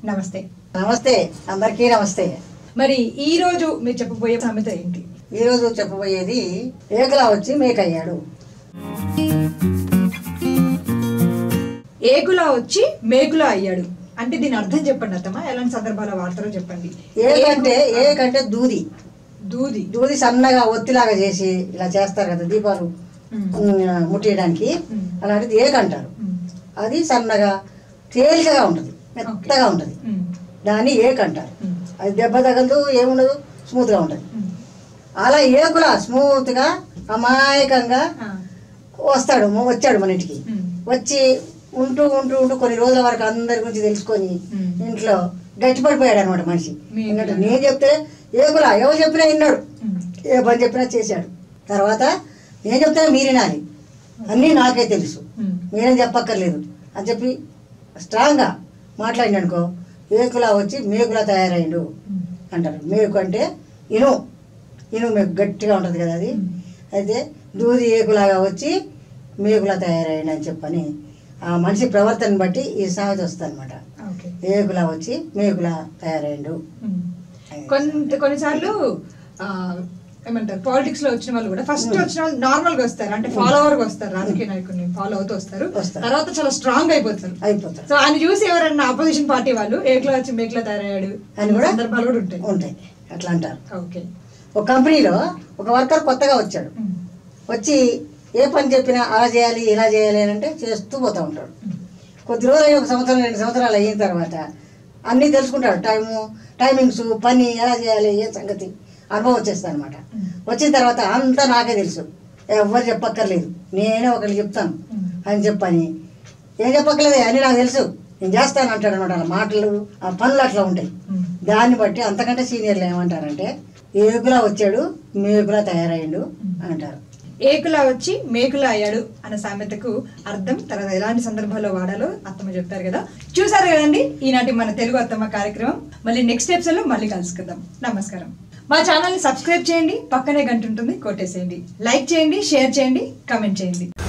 నమస్తే నమస్తే అందరికీ నమస్తే మరి ఈ రోజు మీరు చెప్పబోయే సామెత ఏంటి ఈరోజు చెప్పబోయేది ఏకలా వచ్చి మేకయ్యాడు ఏకులా వచ్చి మేకులా అయ్యాడు అంటే దీని అర్థం చెప్పండి అత్తమా ఎలాంటి సందర్భాల వాడతారో చెప్పండి ఏకంటే ఏకంటే దూది దూది దూది సన్నగా ఒత్తిలాగా చేసి ఇలా చేస్తారు కదా దీపాలు ఉమ్. ఉమ్, ముట్టియడానికి ఉమ్. అలాంటిది ఏకంటారు ఉమ్. అది సన్నగా తేలికగా ఉంటుంది మెత్తగా ఉంటుంది ఉమ్. దాన్ని ఏకంటారు ఉమ్. అది దెబ్బ తగలదు ఏముండదు స్మూత్గా ఉంటుంది ఉమ్. అలా ఏకులా స్మూత్గా అమాయకంగా ఆ. వస్తాడు మ- వచ్చాడు మన ఇంటికి ఉమ్. వచ్చి ఉంటూ ఉంటూ ఉంటూ కొన్ని రోజుల వరకు అందరి గురించి తెలుసుకొని ఉమ్. ఇంట్లో గట్టిపడిపోయాడు అనమాట మనిషి మీ విన్నట్టు ఇంట్లో? నేను చెప్తే ఏకులా ఎవరు చెప్పినా విన్నాడు ఉమ్. ఏ పని చెప్పినా చేశాడు తర్వాత నేను చెప్తే మీరినాలి అన్నీ నాకే తెలుసు ఉమ్. మీరేం చెప్పక్కర్లేదు అని చెప్పి స్ట్రాంగ్గా మాట్లాడిననుకో ఏకులా వచ్చి మేకులా తయారైండు ఉమ్. అంటారు మేకు అంటే ఇను ఇను మేకు గట్టిగా ఉంటుంది కదా అది ఉమ్. అయితే దూది ఏకులాగా వచ్చి మేకులా తయారైండు అని చెప్పని ఆ మనిషి ప్రవర్తన బట్టి ఈ సామెత వస్తుంది అనమాట ఓకే ఏకులా వచ్చి మేకులా తయారైండు ఉమ్. కొంత కొన్నిసార్లు ఆ, ఏమంటారు పాలిటిక్స్ లో వచ్చిన వాళ్ళు కూడా ఫస్ట్ వచ్చిన వాళ్ళు నార్మల్ గా వస్తారు అంటే ఫాలోవర్ గా వస్తారు రాజకీయ నాయకుడిని ఫాలో అవుతూ వస్తారు వస్తారు. తర్వాత చాలా స్ట్రాంగ్ అయిపోతారు అయిపోతారు సో ఆయన చూసి ఎవరైనా అపోజిషన్ పార్టీ వాళ్ళు ఏక్లో వచ్చి మేక్లో తయారయ్యాడు అని కూడా సందర్భాలు కూడా ఉంటాయి ఉంటాయి అట్లా అంటారు ఓకే ఒక కంపెనీలో ఒక వర్కర్ కొత్తగా వచ్చాడు ఉమ్. వచ్చి ఏ పని చెప్పినా అలా చేయాలి ఇలా చేయాలి అని అంటే చేస్తూ పోతూ ఉంటాడు కొద్ది రోజులు అయ్యి ఒక సంవత్సరం రెండు సంవత్సరాలు అయిన తర్వాత అన్నీ తెలుసుకుంటాడు టైము టైమింగ్స్ పని ఎలా చేయాలి ఏ సంగతి అనుభవం వచ్చేస్తుంది అనమాట వచ్చిన తర్వాత అంతా నాకే తెలుసు ఎవరు చెప్పక్కర్లేదు నేనే ఒకళ్ళు చెప్తాను అని చెప్పని ఏం చెప్పక్కర్లేదు అని నాకు తెలుసు నేను చేస్తాను అంటాడు అనమాట అలా మాటలు ఆ పనులు అట్లా ఉంటాయి ఉమ్. దాన్ని బట్టి అంతకంటే సీనియర్లు ఏమంటారంటే ఏగులా వచ్చాడు మేగులా తయారయ్యాడు అని అంటారు ఏకులా వచ్చి మేకులా అయ్యాడు అన్న సామెతకు అర్థం తర్వాత ఎలాంటి సందర్భాల్లో వాడాలో అత్తమ్మ చెప్పారు కదా చూసారు కదండి ఈనాటి మన తెలుగు అత్తమ్మ కార్యక్రమం మళ్ళీ నెక్స్ట్ ఎపిసోడ్ లో మళ్ళీ కలుసుకుందాం నమస్కారం మా ఛానల్ ని సబ్స్క్రైబ్ చేయండి పక్కనే గంట ఉంటుంది కొట్టేసేయండి లైక్ చేయండి షేర్ చేయండి కామెంట్ చేయండి